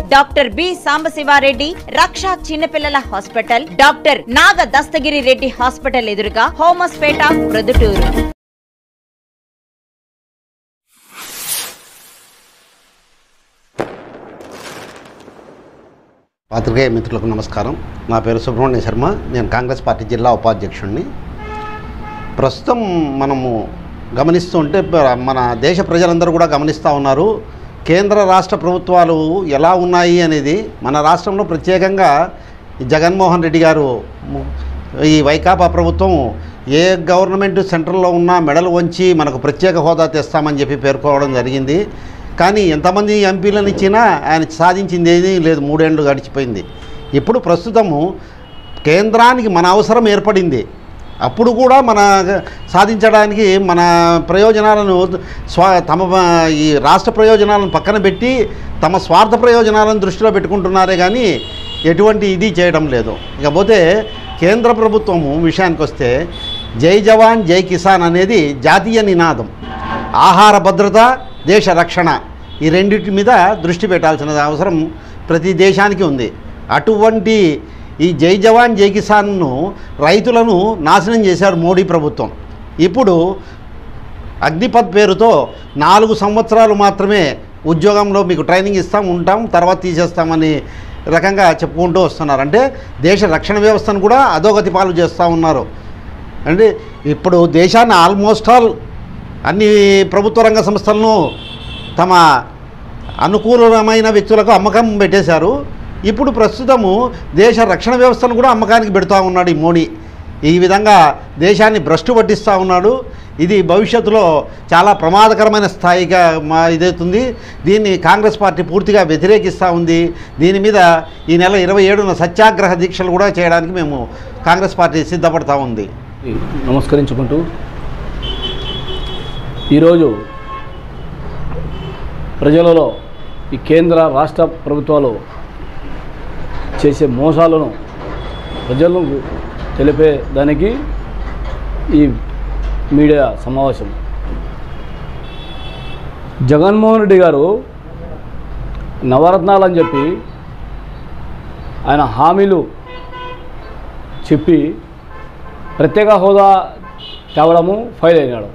Doctor B Sambasivareddy Raksha చిన్నపిల్లల hospital doctor Naga Dastagiri Reddy hospital ఎదురుగా హోమస్పేట ప్రొద్దుటూరు పాత్రికేయ మిత్రులకు నమస్కారం నా పేరు సుబ్రహ్మణ్య శర్మ నేను కాంగ్రెస్ పార్టీ జిల్లా ఉపాధ్యక్షుడిని ప్రస్తుతం మనము గమనిస్తుంటే ప- మన దేశ ప్రజలందరూ కూడా గమనిస్తూ ఉన్నారు కేంద్ర రాష్ట్ర ప్రభుత్వాలు ఎలా ఉన్నాయి అనేది మన రాష్ట్రంలో ప్రత్యేకంగా ఈ జగన్మోహన్ రెడ్డి గారు ము- ఈ వైకాపా ప్రభుత్వం ఏ గవర్నమెంట్ సెంట్రల్లో ఉన్నా మెడలు వంచి మనకు ప్రత్యేక హోదా తెస్తామని చెప్పి పేర్కోవడం జరిగింది కానీ ఎంతమంది ఎంపీలను ఇచ్చినా ఆయన సాధించింది ఏదీ లేదు మూడేళ్ళు గడిచిపోయింది ఇప్పుడు ప్రస్తుతము కేంద్రానికి మన అవసరం ఏర్పడింది అప్పుడు కూడా మన సాధించడానికి మన ప్రయోజనాలను స్వా తమ ఈ రాష్ట్ర ప్రయోజనాలను పక్కన పెట్టి తమ స్వార్థ ప్రయోజనాలను దృష్టిలో పెట్టుకుంటున్నారే కానీ ఎటువంటి ఇది చేయడం లేదు ఇకపోతే కేంద్ర ప్రభుత్వము విషయానికి వస్తే జై జవాన్ జై కిసాన్ అనేది జాతీయ నినాదం ఆహార భద్రత దేశ రక్షణ ఈ రెండింటి మీద దృష్టి పెట్టాల్సిన అవసరం ప్రతి దేశానికి ఉంది అటువంటి ఈ జై జవాన్ జై కిసాన్ను రైతులను నాశనం చేశారు మోడీ ప్రభుత్వం ఇప్పుడు అగ్నిపథ్ పేరుతో నాలుగు సంవత్సరాలు మాత్రమే ఉద్యోగంలో మీకు ట్రైనింగ్ ఇస్తాం ఉంటాం తర్వాత తీసేస్తామని రకంగా చెప్పుకుంటూ వస్తున్నారు అంటే దేశ రక్షణ వ్యవస్థను కూడా అధోగతి పాలు చేస్తూ ఉన్నారు అంటే ఇప్పుడు దేశాన్ని ఆల్మోస్ట్ ఆల్ అన్ని ప్రభుత్వ రంగ సంస్థలను తమ అనుకూలమైన వ్యక్తులకు అమ్మకం పెట్టేశారు ఇప్పుడు ప్రస్తుతము దేశ రక్షణ వ్యవస్థను కూడా అమ్మకానికి పెడుతూ ఉన్నాడు ఈ మోడీ ఈ విధంగా దేశాన్ని భ్రష్టు పట్టిస్తూ ఉన్నాడు ఇది భవిష్యత్తులో చాలా ప్రమాదకరమైన స్థాయిగా మా ఇదవుతుంది దీన్ని కాంగ్రెస్ పార్టీ పూర్తిగా వ్యతిరేకిస్తూ ఉంది దీని మీద ఈ నెల ఇరవై ఏడున సత్యాగ్రహ దీక్షలు కూడా చేయడానికి మేము కాంగ్రెస్ పార్టీ సిద్ధపడతా ఉంది నమస్కరించుకుంటూ ఈరోజు ప్రజలలో ఈ కేంద్ర రాష్ట్ర ప్రభుత్వాలు చేసే మోసాలను ప్రజలకు తెలిపే దానికి ఈ మీడియా సమావేశం జగన్మోహన్ రెడ్డి గారు నవరత్నాలు అని చెప్పి ఆయన హామీలు చెప్పి ప్రత్యేక హోదా తేవడము ఫైల్ అయినాడు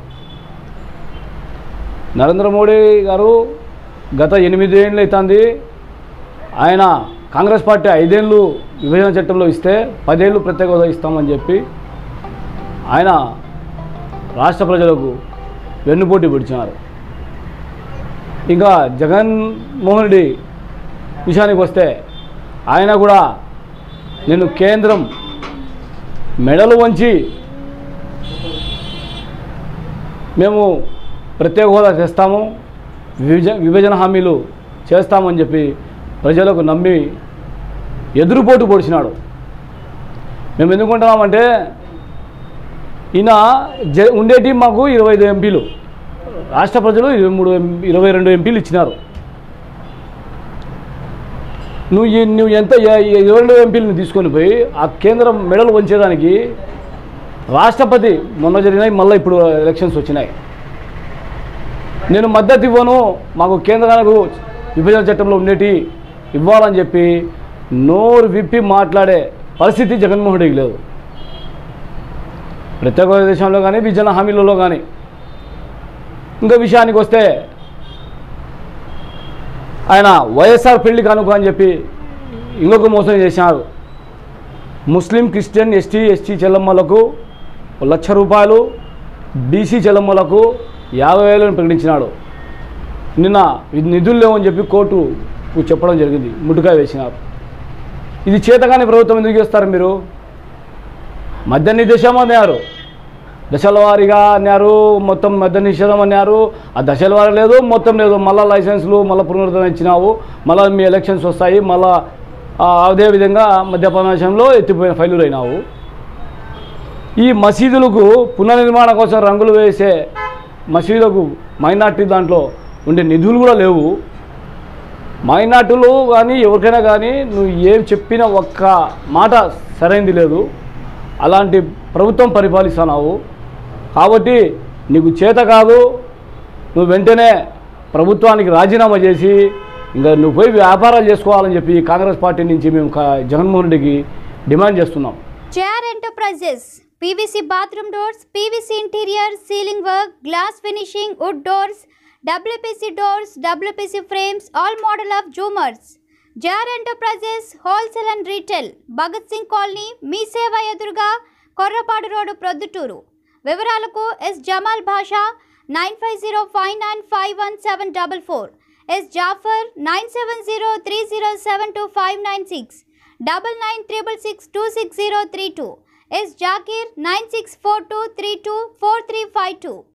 నరేంద్ర మోడీ గారు గత ఎనిమిది ఏళ్ళు అవుతుంది ఆయన కాంగ్రెస్ పార్టీ ఐదేళ్ళు విభజన చట్టంలో ఇస్తే పదేళ్ళు ప్రత్యేక హోదా ఇస్తామని చెప్పి ఆయన రాష్ట్ర ప్రజలకు వెన్నుపోటీ పిడిచినారు ఇంకా జగన్మోహన్ రెడ్డి విషయానికి వస్తే ఆయన కూడా నేను కేంద్రం మెడలు వంచి మేము ప్రత్యేక హోదా చేస్తాము విభజన విభజన హామీలు చేస్తామని చెప్పి ప్రజలకు నమ్మి ఎదురుపోటు పొడిచినాడు మేము ఎందుకుంటున్నామంటే ఈయన జ ఉండేటి మాకు ఇరవై ఐదు ఎంపీలు రాష్ట్ర ప్రజలు ఇరవై మూడు ఎం- ఇరవై రెండు ఎంపీలు ఇచ్చినారు నువ్వు ఈ- నువ్వు ఎంత ఎ- ఎ- ఇరవై రెండు ఎంపీలను తీసుకొని పోయి ఆ కేంద్రం మెడలు వంచేదానికి రాష్ట్రపతి మొన్న జరిగినాయి మళ్ళీ ఇప్పుడు ఎలక్షన్స్ వచ్చినాయి నేను మద్దతు ఇవ్వను మాకు కేంద్రానికి విభజన చట్టంలో ఉండేటి ఇవ్వాలని చెప్పి నోరు విప్పి మాట్లాడే పరిస్థితి జగన్మోహన్ రెడ్డికి లేదు ప్రత్యేక దేశంలో కానీ విభజన హామీలలో కానీ ఇంకా విషయానికి వస్తే ఆయన వైఎస్ఆర్ పెళ్లి కానుక అని చెప్పి ఇంకొక మోసం చేశారు ముస్లిం క్రిస్టియన్ ఎస్టీ ఎస్టీ చెల్లమ్మలకు ఒక లక్ష రూపాయలు బీసీ చెల్లమ్మలకు యాభై వేలను ప్రకటించినాడు నిన్న ఇది నిధులు లేవని చెప్పి కోర్టు చెప్పడం జరిగింది ముట్టుకాయ వేసినారు ఇది చేతగాని ప్రభుత్వం ఎందుకు చేస్తారు మీరు మద్య నిషేధం అన్నారు దశల వారీగా అన్నారు మొత్తం మద్య నిషేధం అన్నారు ఆ దశల వారీ లేదు మొత్తం లేదు మళ్ళీ లైసెన్సులు మళ్ళీ పునరుద్ధరణ ఇచ్చినావు మళ్ళీ మీ ఎలక్షన్స్ వస్తాయి మళ్ళీ అదేవిధంగా మద్యపానాశంలో ఎత్తిపోయిన ఫైలులు అయినావు ఈ మసీదులకు పునర్నిర్మాణం కోసం రంగులు వేసే మసీదులకు మైనార్టీ దాంట్లో ఉండే నిధులు కూడా లేవు మైనార్టీలు కానీ ఎవరికైనా కానీ నువ్వు ఏం చెప్పిన ఒక్క మాట సరైంది లేదు అలాంటి ప్రభుత్వం పరిపాలిస్తున్నావు కాబట్టి నీకు చేత కాదు నువ్వు వెంటనే ప్రభుత్వానికి రాజీనామా చేసి ఇంకా నువ్వు పోయి వ్యాపారాలు చేసుకోవాలని చెప్పి కాంగ్రెస్ పార్టీ నుంచి మేము కా- జగన్మోహన్ రెడ్డికి డిమాండ్ చేస్తున్నాం JR Enterprises PVC bathroom doors, PVC interior, ceiling work, glass finishing, wood doors, WPC doors, WPC frames, all model of Zoomers. JR Enterprises Wholesale and Retail, Bhagat Singh colony Mee Seva ఎదురుగా కొర్రపాడు రోడ్డు ప్రొద్దుటూరు వివరాలకు S Jamal Basha nine five zero five nine five one seven double four S Jafar nine seven zero three zero seven two five nine six double nine triple six two six zero three two S Zakir nine six four two three two four three five two